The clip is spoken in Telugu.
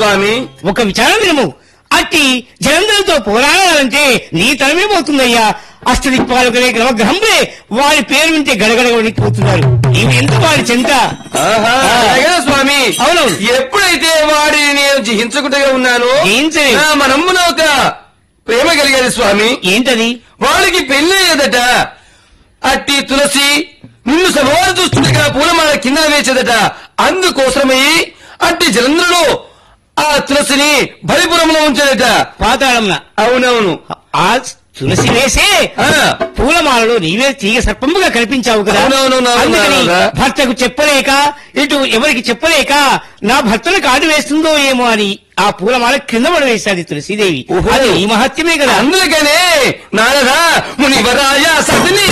స్వామి ఒక విచారణ వినము అట్టి జలంధరులతో పోరాడాలంటే నీ తరమే పోతుందయ్యా అష్టదిక్పాలకులే గ్రహంలే వారి పేరు వింటే గడగడ వణికిపోతున్నారు ఇవి ఎంత వారి చెంత ఆహా, అలాగేనా స్వామి అవునవును. ఎప్పుడైతే వాడిని నేను జిహించకుండా ఉన్నానో జయించలే. నా మనమ్మున ఒక ప్రేమ కలిగేది స్వామి ఏంటది వాడికి పెళ్లి అయ్యేదట అట్టి తులసి నిన్ను సభవారు చూస్తుండగా పూలమాల కింద వేసేదట అందుకోసమై అట్టి జలంధ్రుడు ఆ తులసిని బలిపురంలో ఉంచాడట పాతాళంన అవునవును ఆ తులసి వేసే ఆ. పూలమాలలో నీవే తీగ సర్పముగా కనిపించావు కదా అవునవునవును, అందుకని అవునవును. భర్తకు చెప్పలేక ఇటు ఎవరికి చెప్పలేక నా భర్తను కాడు వేస్తుందో ఏమో అని ఆ పూలమాల కింద పడవేశాది తులసీదేవి ఓహో. అది ఈ మహత్యమే కదా అందుకనే నారదా మునివరాయ సతిని